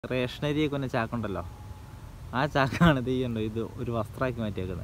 റേഷനരിയൊക്കെ ഒന്ന് ചാക്കുണ്ടല്ലോ ആ ചാക്കാണ് ഇത് ചെയ്യണ്ടോ ഇത് ഒരു വസ്ത്രമാക്കി മാറ്റിയേക്കുന്നത്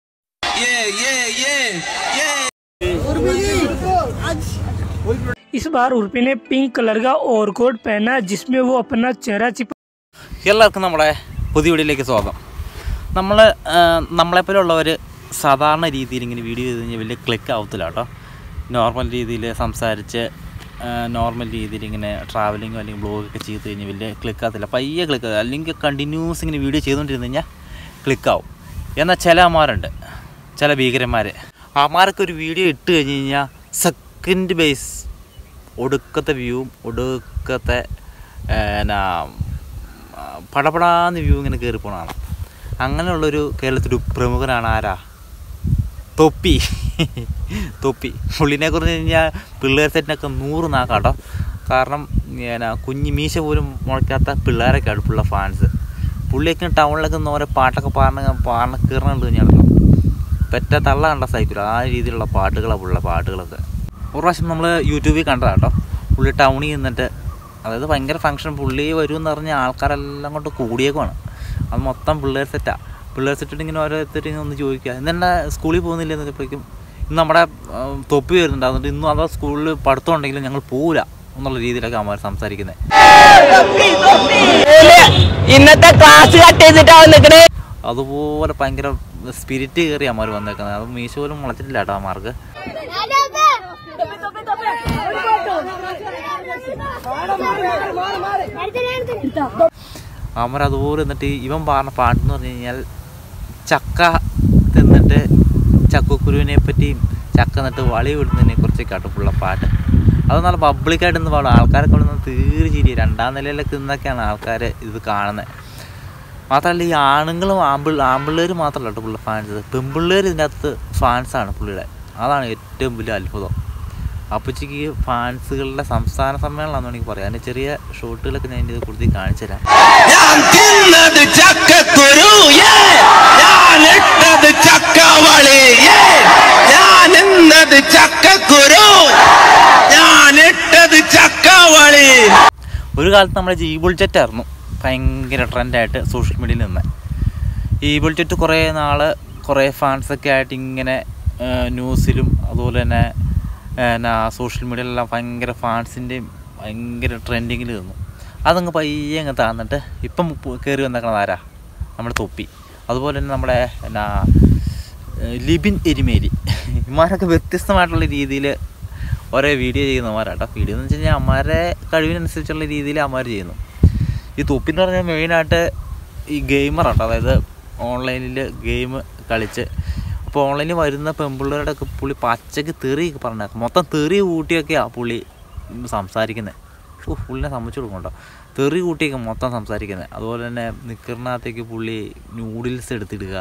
इस बार उर्फी ने पिंक कलर का ओवरकोट पहना जिसमें वो अपना चेहरा छिपा എല്ലാവർക്കും നമ്മുടെ പുതിയ വീഡിയോയിലേക്ക് സ്വാഗതം നമ്മൾ നമ്മളെപ്പോലുള്ളവർ സാധാരണ രീതിയിൽ ഇങ്ങനെ വീഡിയോ ചെയ്ത് കഴിഞ്ഞാൽ വലിയ ക്ലിക്ക് ആവത്തില്ല കേട്ടോ നോർമൽ രീതിയിൽ സംസാരിച്ച് നോർമൽ രീതിയിൽ ഇങ്ങനെ ട്രാവലിങ്ങോ അല്ലെങ്കിൽ ബ്ലോഗൊക്കെ ചെയ്ത് കഴിഞ്ഞാൽ വലിയ ക്ലിക്ക് ആകത്തില്ല പയ്യെ ക്ലിക്ക് അല്ലെങ്കിൽ കണ്ടിന്യൂസ് ഇങ്ങനെ വീഡിയോ ചെയ്തുകൊണ്ടിരുന്ന് കഴിഞ്ഞാൽ ക്ലിക്കാവും എന്നാൽ ചില അമ്മമാരുണ്ട് ചില ഭീകരന്മാർ അമ്മമാരൊക്കെ ഒരു വീഡിയോ ഇട്ട് കഴിഞ്ഞ് കഴിഞ്ഞാൽ സെക്കൻഡ് ബേസ് ഒടുക്കത്തെ വ്യൂവും ഒടുക്കത്തെ എന്നാ പടപടാന്ന് വ്യൂ ഇങ്ങനെ കയറി പോണതാണ് അങ്ങനെയുള്ളൊരു കേരളത്തിലൊരു പ്രമുഖനാണ് ആരാ തൊപ്പി തൊപ്പി പുള്ളിനെ കുറിച്ച് കഴിഞ്ഞാൽ പിള്ളേർ സെറ്റിനൊക്കെ നൂറ് നാക്കാട്ടോ കാരണം എന്നാ കുഞ്ഞ് മീശ പോലും മുളയ്ക്കാത്ത പിള്ളേരൊക്കെ അടുപ്പുള്ള ഫാൻസ് പുള്ളിയൊക്കെ ടൗണിലൊക്കെ നിന്ന് ഓരോ പാട്ടൊക്കെ പാടണ പാടണ കീറണുണ്ട് കഴിഞ്ഞാണല്ലോ പെറ്റ തള്ള കണ്ട സൈക്കിൾ ആ രീതിയിലുള്ള പാട്ടുകളാണ് പുള്ള പാട്ടുകളൊക്കെ ഒരു പ്രാവശ്യം നമ്മൾ യൂട്യൂബിൽ കണ്ടതാണ് കേട്ടോ പുള്ളി ടൗണിൽ നിന്നിട്ട് അതായത് ഭയങ്കര ഫംഗ്ഷൻ പുള്ളി വരുമെന്ന് പറഞ്ഞ ആൾക്കാരെല്ലാം കൊണ്ട് കൂടിയേക്കുവാണ് അത് മൊത്തം പിള്ളേർ സെറ്റാണ് പിള്ളേർ സെറ്റിട്ട് ഇങ്ങനെ ഓരോരുത്തർ ഇങ്ങനെ ഒന്ന് ചോദിക്കുക ഇന്നെന്നാ സ്കൂളിൽ പോകുന്നില്ല എന്നപ്പോഴേക്കും ഇന്ന് നമ്മുടെ ആ, തൊപ്പി വരുന്നുണ്ട് അതുകൊണ്ട് ഇന്നും അതാ സ്കൂളിൽ പഠിത്തം ഉണ്ടെങ്കിലും ഞങ്ങൾ പോവില്ല എന്നുള്ള രീതിയിലൊക്കെ അമ്മമാർ സംസാരിക്കുന്നത് ഇന്നത്തെ ക്ലാസ് കട്ട് ചെയ്തിട്ടാ നിക്കണേ അതുപോലെ ഭയങ്കര സ്പിരിറ്റ് കയറി അമ്മമാർ വന്നേക്കുന്നത് അത് മീശ പോലും മുളച്ചിട്ടില്ല കേട്ടോ അമ്മമാർക്ക് അമ്മർ അതുപോലെ എന്നിട്ട് ഇവൻ പറഞ്ഞ പാട്ടെന്ന് പറഞ്ഞു കഴിഞ്ഞാൽ ചക്ക തിന്നിട്ട് ചക്കക്കുരുവിനെ പറ്റിയും ചക്ക എന്നിട്ട് വളി വിടുന്നതിനെ കുറിച്ചൊക്കെ ആട്ടോ പുള്ള പാട്ട് അത് നല്ല പബ്ലിക്കായിട്ട് നിന്ന് പാടും ആൾക്കാരൊക്കെ ഇവിടെ നിന്ന് തീരെ ചിരി രണ്ടാം നിലയിലൊക്കെ നിന്നൊക്കെയാണ് ആൾക്കാർ ഇത് കാണുന്നത് മാത്രമല്ല ഈ ആണുങ്ങളും ആമ്പിൾ ആമ്പിള്ളേർ മാത്രമല്ല കേട്ടോ പുള്ളി ഫാൻസ് പെൺപിള്ളേർ ഇതിൻ്റെ അകത്ത് ഫാൻസാണ് പുള്ളിയുടെ അതാണ് ഏറ്റവും വലിയ അത്ഭുതം അപ്പച്ചിക്ക് ഫാൻസുകളുടെ സംസ്ഥാന സമ്മേളനമാണെന്ന് വേണമെങ്കിൽ പറയാം അതിൻ്റെ ചെറിയ ഷോട്ടുകളൊക്കെ ഞാൻ ഇത് കൊടുത്ത് കാണിച്ചു തരാം ഞാൻ തിന്നത് ചക്കക്കുരു ഏ! ഞാൻ ഇട്ടത് ചക്കവളി ഏ! ഞാൻ ഇന്നത് ചക്കക്കുരു ഞാൻ ഇട്ടത് ചക്കവളി ഒരു കാലത്ത് നമ്മുടെ ഈ ബുൾജെറ്റായിരുന്നു ഭയങ്കര ട്രെൻഡായിട്ട് സോഷ്യൽ മീഡിയയിൽ നിന്ന് ഈ ബുൾജെറ്റ് കുറേ നാൾ കുറേ ഫാൻസൊക്കെ ആയിട്ട് ഇങ്ങനെ ആ, ന്യൂസിലും അതുപോലെ തന്നെ എന്നാ സോഷ്യൽ മീഡിയയിലെല്ലാം ഭയങ്കര ഫാൻസിൻ്റെയും ഭയങ്കര ട്രെൻഡിങ്ങിൽ നിന്നു അതങ്ങ് പയ്യെ അങ്ങ് താന്നിട്ട് ഇപ്പം പു- കയറി വന്നേക്കണത് ആരാ നമ്മുടെ തൊപ്പി അതുപോലെ തന്നെ നമ്മുടെ എന്നാ ഏഹ് ലിബിൻ എരിമേലി ഇമാരൊക്കെ വ്യത്യസ്തമായിട്ടുള്ള രീതിയിൽ ഓരോ വീഡിയോ ചെയ്യുന്നവരാട്ടോ വീഡിയോ എന്ന് വെച്ച് കഴിഞ്ഞാൽ അമ്മമാരെ കഴിവിനനുസരിച്ചുള്ള രീതിയിൽ അമ്മമാർ ചെയ്യുന്നു ഈ തൊപ്പി എന്ന് പറഞ്ഞാൽ മെയിനായിട്ട് ഈ ഗെയിമറാട്ടോ അതായത് ഓൺലൈനിൽ ഗെയിം കളിച്ച് അപ്പോൾ ഓൺലൈനിൽ വരുന്ന പെൺപിള്ളേരുടെ ഒക്കെ പുള്ളി പച്ചക്ക് തെറി പറഞ്ഞേക്കാം മൊത്തം തെറി കൂട്ടിയൊക്കെയാണ് പുള്ളി സംസാരിക്കുന്നത് ഓ പുള്ളിനെ സമ്മതിച്ചു കൊടുക്കണ്ടോ തെറി കൂട്ടിയൊക്കെ മൊത്തം സംസാരിക്കുന്നത് അതുപോലെ തന്നെ നിക്കറിനകത്തേക്ക് പുള്ളി നൂഡിൽസ് എടുത്തിടുക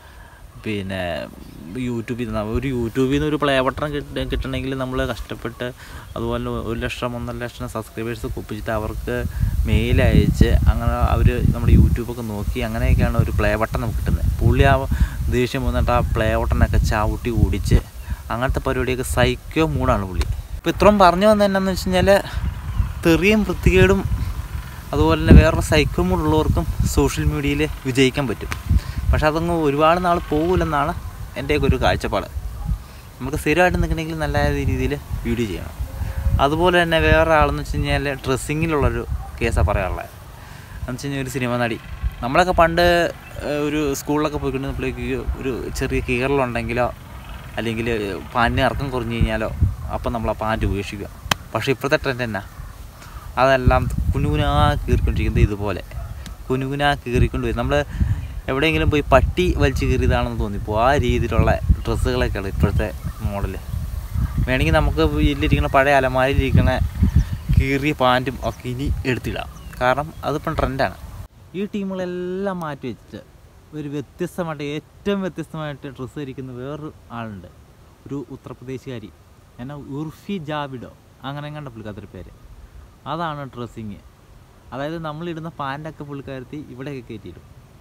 പിന്നെ യൂട്യൂബിൽ നിന്ന് ഒരു യൂട്യൂബിൽ നിന്ന് ഒരു പ്ലേ ബട്ടൺ കിട്ട കിട്ടണമെങ്കിൽ നമ്മൾ കഷ്ടപ്പെട്ട് അതുപോലെ ഒരു ലക്ഷം ഒന്നര ലക്ഷം സബ്സ്ക്രൈബേഴ്സ് ഒപ്പിച്ചിട്ട് അവർക്ക് മെയിൽ അയച്ച് അങ്ങനെ അവർ നമ്മുടെ യൂട്യൂബൊക്കെ നോക്കി അങ്ങനെയൊക്കെയാണ് ഒരു പ്ലേ ബട്ടൺ നമുക്ക് കിട്ടുന്നത് പുള്ളി ആ ദേഷ്യം വന്നിട്ട് ആ പ്ലേ ബട്ടണൊക്കെ ചവിട്ടി ഓടിച്ച് അങ്ങനത്തെ പരിപാടിയൊക്കെ സൈക്കോ മൂടാണ് പുള്ളി ഇപ്പോൾ ഇത്രയും പറഞ്ഞു വന്നത് എന്നാന്ന് വെച്ച് കഴിഞ്ഞാൽ തെറിയും വൃത്തികേടും അതുപോലെ തന്നെ വേറൊരു സൈക്കോ മൂടുള്ളവർക്കും സോഷ്യൽ മീഡിയയിൽ വിജയിക്കാൻ പറ്റും പക്ഷെ അതങ്ങ് ഒരുപാട് നാൾ പോകില്ലെന്നാണ് എൻ്റെയൊക്കെ ഒരു കാഴ്ചപ്പാട് നമുക്ക് സ്ഥിരമായിട്ട് നിൽക്കണമെങ്കിൽ നല്ല രീതിയിൽ വീഡിയോ ചെയ്യണം അതുപോലെ തന്നെ വേറെ ആളെന്ന് വെച്ച് കഴിഞ്ഞാൽ ഡ്രസ്സിങ്ങിലുള്ളൊരു കേസാണ് പറയാനുള്ളത് എന്ന് വെച്ച് കഴിഞ്ഞാൽ ഒരു സിനിമ നടി നമ്മളൊക്കെ പണ്ട് ഏഹ്, ഒരു സ്കൂളിലൊക്കെ പോയിക്കൊണ്ടിരുന്നപ്പോഴേക്ക് ഒരു ചെറിയ കീറലുണ്ടെങ്കിലോ അല്ലെങ്കിൽ പാൻറ്റിന് ഇറക്കം കുറഞ്ഞു കഴിഞ്ഞാലോ അപ്പം നമ്മൾ ആ പാൻറ്റ് ഉപേക്ഷിക്കുക പക്ഷേ ഇപ്പോഴത്തെ ട്രെൻഡ് എന്നാ അതെല്ലാം കുനുകുനാ കീറിക്കൊണ്ടിരിക്കുന്നത് ഇതുപോലെ കുനുകുനാ കീറിക്കൊണ്ട് വരും നമ്മൾ എവിടെയെങ്കിലും പോയി പട്ടി വലിച്ചു കീറിയതാണെന്ന് തോന്നിപ്പോൾ ആ രീതിയിലുള്ള ഡ്രസ്സുകളൊക്കെയാണ് ഇപ്പോഴത്തെ മോഡൽ വേണമെങ്കിൽ നമുക്ക് വീട്ടിലിരിക്കുന്ന പഴയ അലമാരിലിരിക്കുന്ന കീറിയ പാൻറ്റും ഒക്കെ ഇനി എടുത്തിടാം കാരണം അതിപ്പം ട്രെൻഡാണ് ഈ ടീമുകളെല്ലാം മാറ്റി വെച്ചിട്ട് ഒരു വ്യത്യസ്തമായിട്ട് ഏറ്റവും വ്യത്യസ്തമായിട്ട് ഡ്രസ്സ് ധരിക്കുന്ന വേറൊരു ആളുണ്ട് ഒരു ഉത്തർപ്രദേശുകാരി എന്നാ ഉർഫി ജാബിഡോ അങ്ങനെ കണ്ട പുള്ളിക്കാത്തൊരു പേര് അതാണ് ഡ്രസ്സിങ് അതായത് നമ്മളിടുന്ന പാൻറ്റൊക്കെ പുള്ളിക്കാരത്തി ഇവിടെയൊക്കെ കയറ്റിയിടും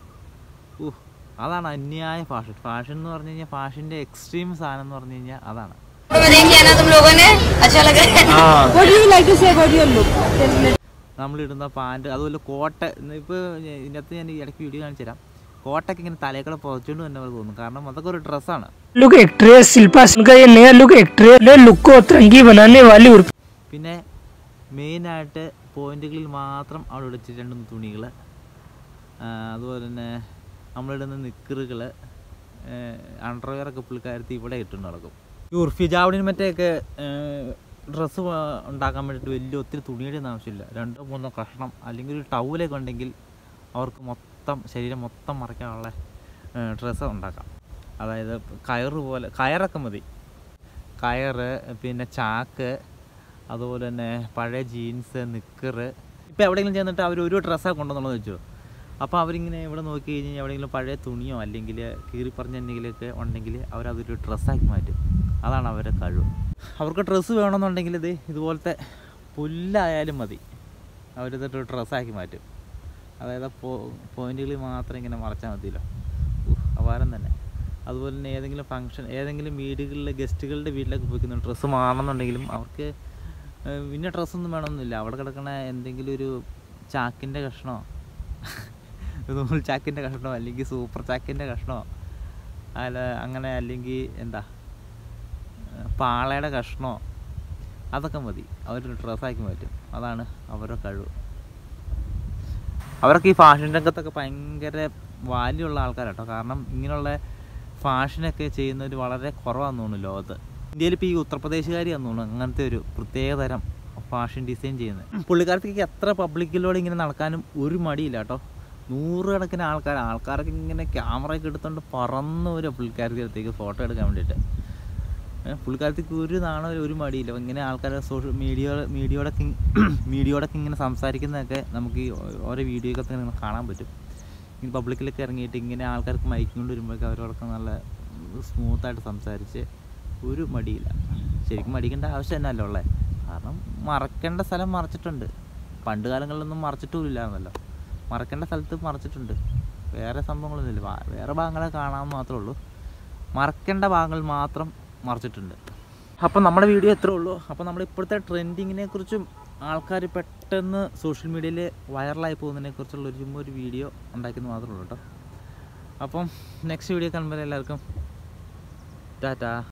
ഊഹ് അതാണ് അന്യായ ഫാഷൻ ഫാഷൻ എന്ന് പറഞ്ഞു കഴിഞ്ഞാൽ ഫാഷൻ്റെ എക്സ്ട്രീം സാധനം എന്ന് പറഞ്ഞു കഴിഞ്ഞാൽ അതാണ് देख लिया ना तुम लोगों ने अच्छा लगा നമ്മളിടുന്ന പാൻറ് അതുപോലെ കോട്ട ഇപ്പോൾ ഇതിനകത്ത് ഞാൻ ഈ ഇടയ്ക്ക് വീഡിയോ കാണിച്ചു തരാം കോട്ടൊക്കെ ഇങ്ങനെ തലയേക്കൂടെ പുറച്ചുകൊണ്ട് തന്നെ പോലെ തോന്നും കാരണം അതൊക്കെ ഒരു ഡ്രസ്സാണ് लुक एक्ट्रेस शिल्पा सिंह का ये नया लुक एक्ट्रेस ने लुक को अतरंगी बनाने वाली उर्फ പിന്നെ മെയിനായിട്ട് പോയിന്റുകളിൽ മാത്രം അവിടെ ഇടിച്ചിട്ടുണ്ട് തുണികൾ അതുപോലെ തന്നെ നമ്മളിടുന്ന നിക്കറുകൾ അണ്ടർവെയറൊക്കെ പുള്ളിക്കാരത്തി ഇവിടെ ഇട്ടുകൊണ്ട് നടക്കും ഈ ഉർഫി ജാവടിന് മറ്റേയൊക്കെ ഡ്രസ്സ് ഉണ്ടാക്കാൻ വേണ്ടിയിട്ട് വലിയ ഒത്തിരി തുണിയുടെ ഒന്നും ആവശ്യമില്ല രണ്ടോ മൂന്നോ കഷ്ണം അല്ലെങ്കിൽ ഒരു ടൗലൊക്കെ ഉണ്ടെങ്കിൽ അവർക്ക് മൊത്തം ശരീരം മൊത്തം മറയ്ക്കാനുള്ള ഡ്രസ്സ് ഉണ്ടാക്കാം അതായത് കയറ് പോലെ കയറൊക്കെ മതി കയറ് പിന്നെ ചാക്ക് അതുപോലെ തന്നെ പഴയ ജീൻസ് നിക്കറ് ഇപ്പോൾ എവിടെയെങ്കിലും ചെന്നിട്ട് അവർ ഒരു ഡ്രസ്സാണ് കൊണ്ടുവന്നുള്ളത് വെച്ചോ അപ്പോൾ അവരിങ്ങനെ ഇവിടെ നോക്കി കഴിഞ്ഞാൽ എവിടെയെങ്കിലും പഴയ തുണിയോ അല്ലെങ്കിൽ കീറി പറഞ്ഞ എന്തെങ്കിലുമൊക്കെ ഉണ്ടെങ്കിൽ അവരതൊരു ഡ്രസ്സാക്കി മാറ്റും അതാണ് അവരുടെ കഴിവ് അവർക്ക് ഡ്രസ്സ് വേണമെന്നുണ്ടെങ്കിൽ ഇത് ഇതുപോലത്തെ പുല്ലായാലും മതി അവരിതൊരു ഡ്രസ്സാക്കി മാറ്റും അതായത് പോ പോയിന്റുകളിൽ മാത്രം ഇങ്ങനെ മറച്ചാൽ മതിയല്ലോ ഉഹ്, അപാരം തന്നെ അതുപോലെ തന്നെ ഏതെങ്കിലും ഫംഗ്ഷൻ ഏതെങ്കിലും വീടുകളിലെ ഗസ്റ്റുകളുടെ വീട്ടിലൊക്കെ പോയിക്കുന്ന ഡ്രസ്സ് മാറണമെന്നുണ്ടെങ്കിലും അവർക്ക് ഏഹ്, പിന്നെ ഡ്രസ്സൊന്നും വേണമെന്നില്ല അവിടെ കിടക്കണ എന്തെങ്കിലും ഒരു ചാക്കിൻ്റെ കഷ്ണമോ നൂൽ ചാക്കിൻ്റെ കഷ്ണമോ അല്ലെങ്കിൽ സൂപ്പർ ചാക്കിൻ്റെ കഷ്ണമോ അല്ല അങ്ങനെ അല്ലെങ്കിൽ എന്താ ഏഹ്, പാളയുടെ കഷ്ണമോ അതൊക്കെ മതി അവർ ഡ്രസ്സാക്കി മാറ്റും അതാണ് അവരുടെ കഴിവ് അവരൊക്കെ ഈ ഫാഷൻ രംഗത്തൊക്കെ ഭയങ്കര വാല്യൂ ഉള്ള ആൾക്കാരാട്ടോ കാരണം ഇങ്ങനെയുള്ള ഫാഷനൊക്കെ ചെയ്യുന്നവർ വളരെ കുറവാന്ന് തോന്നുന്നു ലോകത്ത് ഇന്ത്യയിൽ ഇപ്പോൾ ഈ ഉത്തർപ്രദേശുകാരിയാന്ന് തോന്നുന്നു അങ്ങനത്തെ ഒരു പ്രത്യേക തരം ഫാഷൻ ഡിസൈൻ ചെയ്യുന്നത് പുള്ളിക്കാരത്തേക്ക് എത്ര പബ്ലിക്കിലൂടെ ഇങ്ങനെ നടക്കാനും ഒരു മടിയില്ല കേട്ടോ നൂറുകണക്കിന് ആൾക്കാർ ആൾക്കാരൊക്കെ ഇങ്ങനെ ക്യാമറയൊക്കെ എടുത്തുകൊണ്ട് പറന്ന് വരും പുള്ളിക്കാരത്തി അടുത്തേക്ക് ഫോട്ടോ എടുക്കാൻ വേണ്ടിയിട്ട് ഏഹ് പുള്ളിക്കാരത്തേക്ക് ഒരു നാണോ ഒരു മടിയില്ല ഇങ്ങനെ ആൾക്കാർ സോഷ്യൽ മീഡിയ മീഡിയയോടൊക്കെ മീഡിയയോടൊക്കെ ഇങ്ങനെ സംസാരിക്കുന്നതൊക്കെ നമുക്ക് ഈ ഓരോ വീഡിയോയൊക്കെ ഇങ്ങനെ കാണാൻ പറ്റും ഈ പബ്ലിക്കിലൊക്കെ ഇറങ്ങിയിട്ട് ഇങ്ങനെ ആൾക്കാർക്ക് മൈക്കും കൊണ്ട് വരുമ്പോഴൊക്കെ അവരോടൊക്കെ നല്ല സ്മൂത്തായിട്ട് സംസാരിച്ച് ഒരു മടിയില്ല ശരിക്കും മടിക്കേണ്ട ആവശ്യം തന്നെ അല്ല ഉള്ളത് കാരണം മറക്കേണ്ട സ്ഥലം മറച്ചിട്ടുണ്ട് പണ്ട് കാലങ്ങളിലൊന്നും മറച്ചിട്ടുമില്ലായിരുന്നല്ലോ മറക്കേണ്ട സ്ഥലത്ത് മറച്ചിട്ടുണ്ട് വേറെ സംഭവങ്ങളൊന്നുമില്ല വാ- വേറെ ഭാഗങ്ങളെ കാണാൻ മാത്രമേ ഉള്ളൂ മറക്കേണ്ട ഭാഗങ്ങൾ മാത്രം മറച്ചിട്ടുണ്ട് അപ്പോൾ നമ്മുടെ വീഡിയോ എത്രേ ഉള്ളൂ അപ്പോൾ നമ്മൾ ഇപ്പോഴത്തെ ട്രെൻഡിങ്ങിനെ കുറിച്ചും ആൾക്കാർ പെട്ടെന്ന് സോഷ്യൽ മീഡിയയിൽ വൈറലായി പോകുന്നതിനെ കുറിച്ചുള്ള ഒരു ചുമ്മാ ഒരു വീഡിയോ ഉണ്ടാക്കിയെന്ന് മാത്രമേ ഉള്ളൂ കേട്ടോ അപ്പം നെക്സ്റ്റ് വീഡിയോ കാണുമ്പോൾ എല്ലാവർക്കും ടാറ്റാ